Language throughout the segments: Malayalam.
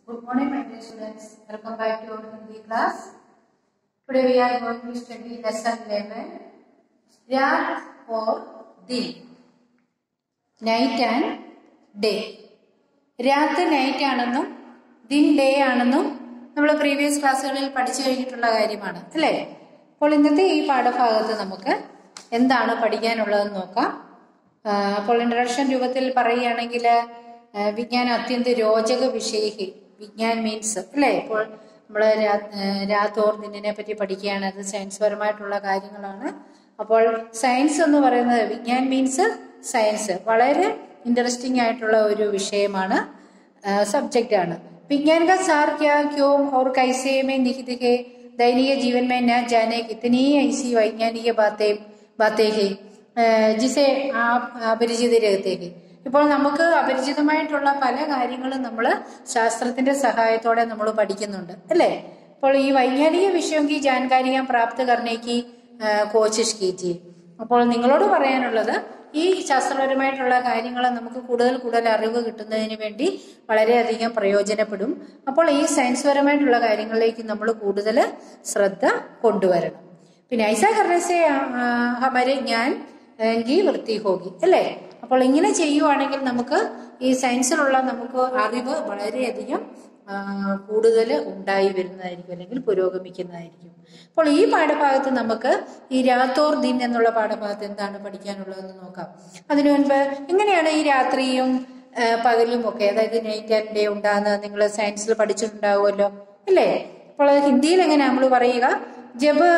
Good morning, my dear students. Welcome back to our Hindi class. Today we are going to study lesson 11, Raat or Din. Night and day. രാത്ത് നൈറ്റ് ആണെന്നും ദിൻ ഡേ ആണെന്നും നമ്മൾ പ്രീവിയസ് ക്ലാസ്സുകളിൽ പഠിച്ചു കഴിഞ്ഞിട്ടുള്ള കാര്യമാണ് അല്ലേ അപ്പോൾ ഇന്നത്തെ ഈ പാഠഭാഗത്ത് നമുക്ക് എന്താണ് പഠിക്കാനുള്ളതെന്ന് നോക്കാം ആ, അപ്പോൾ ഇൻട്രഡക്ഷൻ രൂപത്തിൽ പറയുകയാണെങ്കിൽ ആ, വിജ്ഞാനം അത്യന്ത രോചക വിഷയിഹി വിജ്ഞാൻ മീൻസ് അല്ലേ ഇപ്പോൾ നമ്മൾ രാത്തോർ ദിനെ പറ്റി പഠിക്കുകയാണ് അത് സയൻസ് പരമായിട്ടുള്ള കാര്യങ്ങളാണ് അപ്പോൾ സയൻസ് എന്ന് പറയുന്നത് വിജ്ഞാൻ മീൻസ് സയൻസ് വളരെ ഇൻട്രസ്റ്റിംഗ് ആയിട്ടുള്ള ഒരു വിഷയമാണ് सब्जेक्ट ആണ് विज्ञान का सार क्या क्यों और कैसे में निहित है दैनिक जीवन में न जाने कितनी ऐसी वैज्ञानिक बातें बातें हैं अ, जिसे आप അപരിചിത രഹത്തേക്ക് ഇപ്പോൾ നമുക്ക് അപരിചിതമായിട്ടുള്ള പല കാര്യങ്ങളും നമ്മൾ ശാസ്ത്രത്തിന്റെ സഹായത്തോടെ നമ്മൾ പഠിക്കുന്നുണ്ട് അല്ലേ അപ്പോൾ ഈ വൈജ്ഞാനിക വിഷയം की जानकारी हम प्राप्त करने की अ, कोशिश कीजिए അപ്പോൾ നിങ്ങളോട് പറയാനുള്ളത് ഈ ശാസ്ത്രപരമായിട്ടുള്ള കാര്യങ്ങൾ നമുക്ക് കൂടുതൽ കൂടുതൽ അറിവ് കിട്ടുന്നതിന് വേണ്ടി വളരെയധികം പ്രയോജനപ്പെടും അപ്പോൾ ഈ സയൻസ് പരമായിട്ടുള്ള കാര്യങ്ങളിലേക്ക് നമ്മൾ കൂടുതൽ ശ്രദ്ധ കൊണ്ടുവരണം പിന്നെ ഐസ കർണസെ ഹമരെ ഞാൻ എങ്കിൽ വൃത്തി ഹോഗി അല്ലേ അപ്പോൾ ഇങ്ങനെ ചെയ്യുവാണെങ്കിൽ നമുക്ക് ഈ സയൻസിലുള്ള നമുക്ക് അറിവ് വളരെയധികം ആ, കൂടുതൽ ഉണ്ടായി വരുന്നതായിരിക്കും അല്ലെങ്കിൽ പുരോഗമിക്കുന്നതായിരിക്കും അപ്പോൾ ഈ പാഠഭാഗത്ത് നമുക്ക് ഈ രാത്തോർ ദിൻ എന്നുള്ള പാഠഭാഗത്ത് എന്താണ് പഠിക്കാനുള്ളതെന്ന് നോക്കാം അതിനു മുൻപ് എങ്ങനെയാണ് ഈ രാത്രിയും ആ, പകലും ഒക്കെ അതായത് നൈറ്റ് ആൻഡ് ഡേ ഉണ്ടാകുന്നത് നിങ്ങൾ സയൻസിൽ പഠിച്ചിട്ടുണ്ടാവുമല്ലോ അല്ലേ അപ്പോൾ അത് ഹിന്ദിയിൽ എങ്ങനെ നമ്മൾ പറയുക ജബ്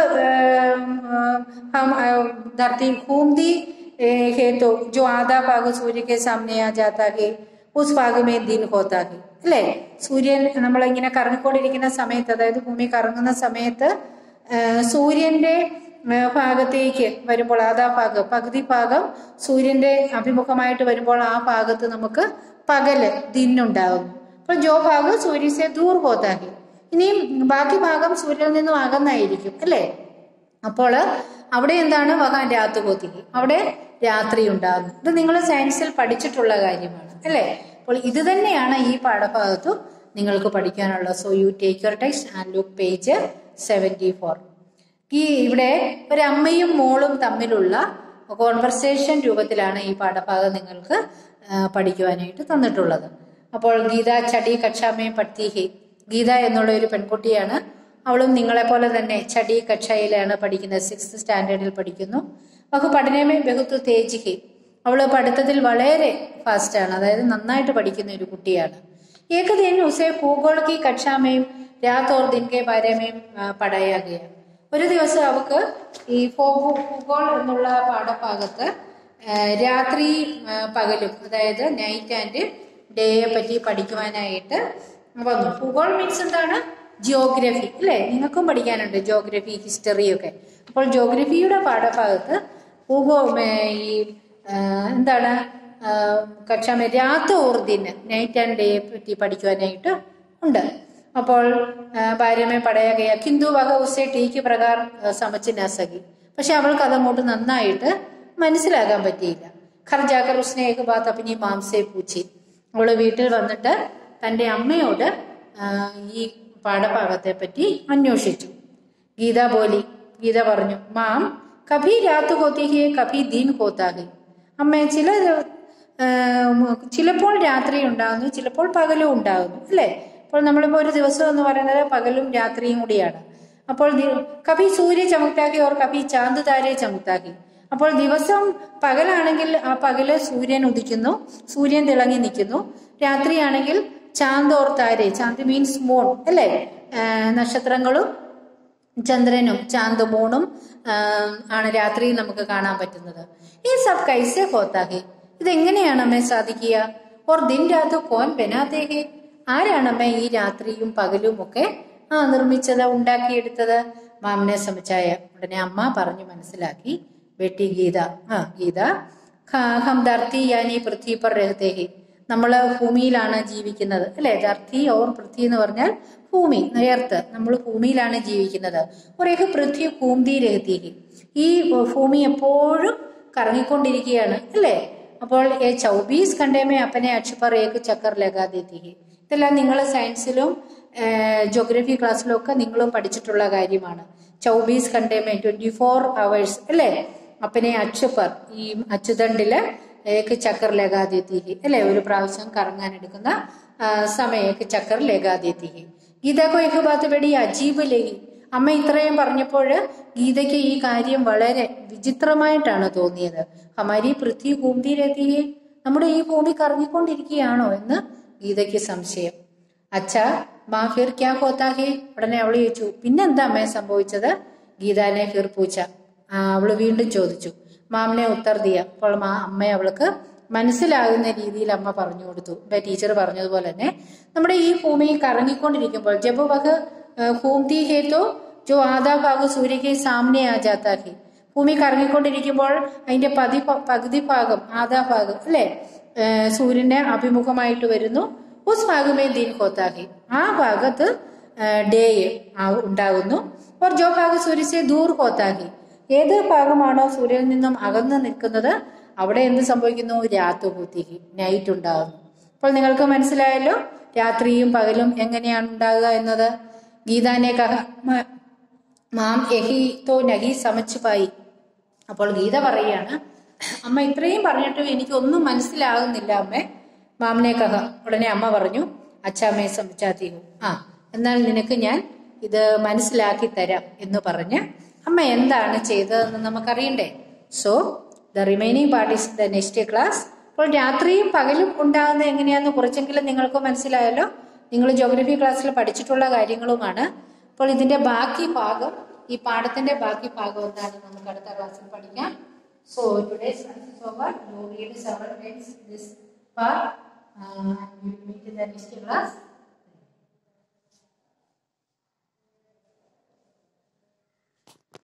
ഹം ധർത്തി ഹൂംദി है तो जो आधा भाग सूर्य के सामने आ जाता है उस भाग में दिन होता है അല്ലേ സൂര്യൻ നമ്മളിങ്ങനെ കറങ്ങിക്കൊണ്ടിരിക്കുന്ന സമയത്ത് അതായത് ഭൂമി കറങ്ങുന്ന സമയത്ത് ആ, സൂര്യന്റെ ആ, ഭാഗത്തേക്ക് വരുമ്പോൾ ആദാ ഭാഗം പകുതി ഭാഗം സൂര്യന്റെ അഭിമുഖമായിട്ട് വരുമ്പോൾ ആ ഭാഗത്ത് നമുക്ക് പകല് ദിന്നുണ്ടാകുന്നു അപ്പോൾ ജോ ഭാഗം സൂര്യസെ ദൂർ ഹോത്താഹി ഇനിയും ബാക്കി ഭാഗം സൂര്യനിൽ നിന്നും അകന്നായിരിക്കും അല്ലേ അപ്പോൾ അവിടെ എന്താണ് വഹാൻ രാത്രി കോത്തിക്ക് അവിടെ രാത്രി ഉണ്ടാകുന്നു ഇത് നിങ്ങൾ സയൻസിൽ പഠിച്ചിട്ടുള്ള കാര്യമാണ് അല്ലേ അപ്പോൾ ഇത് തന്നെയാണ് ഈ പാഠഭാഗത്തും നിങ്ങൾക്ക് പഠിക്കാനുള്ളത് so you take your text and look page seventy four ഈ ഇവിടെ ഒരു അമ്മയും മോളും തമ്മിലുള്ള കോൺവെർസേഷൻ രൂപത്തിലാണ് ഈ പാഠഭാഗം നിങ്ങൾക്ക് ആ, പഠിക്കുവാനായിട്ട് തന്നിട്ടുള്ളത് അപ്പോൾ ഗീത ചടി കക്ഷാമയും പഠിത്തീഹി ഗീത എന്നുള്ള ഒരു പെൺകുട്ടിയാണ് അവളും നിങ്ങളെ പോലെ തന്നെ ചടി കക്ഷയിലാണ് പഠിക്കുന്നത് സിക്സ്ത് സ്റ്റാൻഡേർഡിൽ പഠിക്കുന്നു അവൾക്ക് പഠനമേ ബഹുത്വ തേജിഹി അവള് പഠിത്തത്തിൽ വളരെ ഫാസ്റ്റ് ആണ് അതായത് നന്നായിട്ട് പഠിക്കുന്ന ഒരു കുട്ടിയാണ് एक दिन उसे भूगोल की कक्षा में रात और दिन के बारे में आ, पढ़ाया गया ഒരു ദിവസം അവക്ക് ഈ ഭൂ- ഭൂഗോൾ എന്നുള്ള പാഠഭാഗത്ത് ആ, രാത്രി ആ, പകലും അതായത് നൈറ്റ് ആൻഡ് ഡേയെ പറ്റി പഠിക്കുവാനായിട്ട് വന്നു ഭൂഗോൾ മീൻസ് എന്താണ് ജിയോഗ്രഫി അല്ലേ നിങ്ങൾക്കും പഠിക്കാനുണ്ട് ജിയോഗ്രഫി ഹിസ്റ്ററി ഒക്കെ അപ്പോൾ ജിയോഗ്രഫിയുടെ പാഠഭാഗത്ത് ഭൂഗോ ഏ, ഈ ആ, എന്താണ് കക്ഷാമ രാത്ത് ഊർദിന് നൈറ്റ് ആൻഡ് ഡേയെ പറ്റി പഠിക്കുവാനായിട്ട് ഉണ്ട് അപ്പോൾ ഭാര്യമേ പടയാകയ കിന്തു വക ഉസെ ടീക്ക് പ്രകാർ സമച്ച് നസകി പക്ഷെ അവൾക്ക് അതങ്ങോട്ട് നന്നായിട്ട് മനസ്സിലാക്കാൻ പറ്റിയില്ല ഖർജാക്കർ ഉസ്നെ ഏക ബാത്ത് അപ്പിനി മാംസെ പൂച്ചി അവള് വീട്ടിൽ വന്നിട്ട് തന്റെ അമ്മയോട് ആ, ഈ പാഠഭാഗത്തെ പറ്റി അന്വേഷിച്ചു ഗീത ബോലി ഗീത പറഞ്ഞു മാം കഭി രാത്ത് ഹോത്തി ഹേ കഭി ദീൻ ഹോത്താ ഹേ അമ്മ ചില ആ, ചിലപ്പോൾ രാത്രി ഉണ്ടാകുന്നു ചിലപ്പോൾ പകലും ഉണ്ടാകുന്നു അല്ലേ അപ്പോൾ നമ്മളിപ്പോൾ ഒരു ദിവസം എന്ന് പറയുന്നത് പകലും രാത്രിയും കൂടിയാണ് അപ്പോൾ ദി- കഭി സൂര്യ ചമുക്താക്കി ഓർ കഭി ചാന്ത് താരെ ചമുക്താക്കി അപ്പോൾ ദിവസം പകലാണെങ്കിൽ ആ പകല് സൂര്യൻ ഉദിക്കുന്നു സൂര്യൻ തിളങ്ങി നിൽക്കുന്നു രാത്രിയാണെങ്കിൽ ചാന്ത് ഓർ താരെ ചാന്ത് മീൻസ് മൂൺ അല്ലേ ആ, നക്ഷത്രങ്ങളും ചന്ദ്രനും ചാന്ത് മൂണും ആ, ആണ് രാത്രിയിൽ നമുക്ക് കാണാൻ പറ്റുന്നത് ഈ സബ് കൈസെ ഹോത്താഹെ ഇതെങ്ങനെയാണ് അമ്മേ സാധിക്കുക ഓർ ദിൻ രാത് കോൻ ബനാത്തേഹെ ആരാണ് അമ്മ ഈ രാത്രിയും പകലും ഒക്കെ ആ നിർമ്മിച്ചത് ഉണ്ടാക്കിയെടുത്തത് മാമനെ സമച്ചായ ഉടനെ അമ്മ പറഞ്ഞു മനസ്സിലാക്കി ബേട്ടി ഗീത ആ ഗീത ഖ- ഹം ധർത്തി യാനി പൃഥ്വി പർ രഹത്തേഹി നമ്മൾ ഭൂമിയിലാണ് ജീവിക്കുന്നത് അല്ലെ ധർത്തി ഓർ പൃഥ്വി എന്ന് പറഞ്ഞാൽ ഭൂമി നേർത്ത് നമ്മൾ ഭൂമിയിലാണ് ജീവിക്കുന്നത് ഒരേക്ക് പൃഥ്വി ഭൂമി രഹത്തേഹി ഈ ഭൂമി എപ്പോഴും കറങ്ങിക്കൊണ്ടിരിക്കുകയാണ് അല്ലേ അപ്പോൾ ഏ ചൗബീസ് ഘണ്ടേ മേ അപ്പനെ അക്ഷ पर एक चक्कर लगा देती है ഇതെല്ലാം നിങ്ങൾ സയൻസിലും ജോഗ്രഫി ക്ലാസ്സിലും ഒക്കെ നിങ്ങളും പഠിച്ചിട്ടുള്ള കാര്യമാണ് ചൗബീസ് കണ്ടേമേ ട്വന്റി ഫോർ അവേഴ്സ് അല്ലേ അപ്പനെ അച്ചുപ്പർ ഈ അച്ചുതണ്ടില് ഏക്ക് ചക്കർ ലഗാതെത്തിഹി അല്ലെ ഒരു പ്രാവശ്യം കറങ്ങാൻ എടുക്കുന്ന ആ, സമയക്ക് ചക്കർ ലഗാതെത്തിഹി ഗീതക്കോ ഏക്ക് ബാത്ത് വെടി അജീബ് ലഹി അമ്മ ഇത്രയും പറഞ്ഞപ്പോൾ ഗീതയ്ക്ക് ഈ കാര്യം വളരെ വിചിത്രമായിട്ടാണ് തോന്നിയത് ഹമാരി പൃഥ്വി ഭൂമിയിലെത്തിയേ നമ്മുടെ ഈ ഭൂമി കറങ്ങിക്കൊണ്ടിരിക്കുകയാണോ എന്ന് ഗീതയ്ക്ക് സംശയം അച്ഛാ മാ ഫിർ ക്യാ ഹോത്താ ഹേ ഉടനെ അവള് ചോദിച്ചു പിന്നെന്താ അമ്മയെ സംഭവിച്ചത് ഗീതാനെ ഫിർ പൂച്ച ആ, അവള് വീണ്ടും ചോദിച്ചു മാമിനെ ഉത്തർ ദിയ അപ്പോൾ മാ അമ്മ അവൾക്ക് മനസ്സിലാകുന്ന രീതിയിൽ അമ്മ പറഞ്ഞു കൊടുത്തു ഇപ്പൊ ടീച്ചർ പറഞ്ഞതുപോലെ തന്നെ നമ്മുടെ ഈ ഭൂമി കറങ്ങിക്കൊണ്ടിരിക്കുമ്പോൾ ജബ് വക് ഹൂംതി ഹേത്തോ ജോ ആധാ ഭാഗം സൂര്യക്ക് സാമനെ ആ ജാത്താ ഹേ ഭൂമി കറങ്ങിക്കൊണ്ടിരിക്കുമ്പോൾ അതിന്റെ പതി പകുതി ഭാഗം ആധാ ഭാഗം അല്ലെ സൂര്യന്റെ അഭിമുഖമായിട്ട് വരുന്നു ഉസ് ഭാഗമേ ദിൻ ഹോത്താഹി ആ ഭാഗത്ത് ഡേ ഉണ്ടാകുന്നു ഓർ ജോ ഭാഗം സൂര്യസെ ദൂർ ഹോത്താഹി ഏത് ഭാഗമാണോ സൂര്യനിൽ നിന്നും അകന്നു നിൽക്കുന്നത് അവിടെ എന്ത് സംഭവിക്കുന്നു രാത്രി ഹൂത്തിഹി നൈറ്റ് ഉണ്ടാകുന്നു അപ്പോൾ നിങ്ങൾക്ക് മനസ്സിലായല്ലോ രാത്രിയും പകലും എങ്ങനെയാണ് ഉണ്ടാകുക എന്നത് ഗീതാനെ കഹ മ- മാം എഹി തോ നഹി സമച്ചു പായി അപ്പോൾ ഗീത പറയാണ് അമ്മ ഇത്രയും പറഞ്ഞിട്ടും എനിക്കൊന്നും മനസ്സിലാകുന്നില്ല അമ്മേ മാമനെ കഹ ഉടനെ അമ്മ പറഞ്ഞു അച്ഛാമ്മയെ സംസാധിക്കൂ ആ എന്നാൽ നിനക്ക് ഞാൻ ഇത് മനസ്സിലാക്കി തരാം എന്ന് പറഞ്ഞ് അമ്മ എന്താണ് ചെയ്തതെന്ന് നമുക്കറിയണ്ടേ so the remaining parties the next class അപ്പോൾ രാത്രിയും പകലും ഉണ്ടാകുന്നത് എങ്ങനെയാന്ന് കുറച്ചെങ്കിലും നിങ്ങൾക്ക് മനസ്സിലായല്ലോ നിങ്ങൾ ജോഗ്രഫി ക്ലാസ്സിൽ പഠിച്ചിട്ടുള്ള കാര്യങ്ങളുമാണ് അപ്പോൾ ഇതിന്റെ ബാക്കി ഭാഗം ഈ പാഠത്തിന്റെ ബാക്കി ഭാഗം എന്താണ് നമുക്ക് അടുത്ത ക്ലാസ്സിൽ പഠിക്കാം so today's class is over you read several times this part and you meet in the next class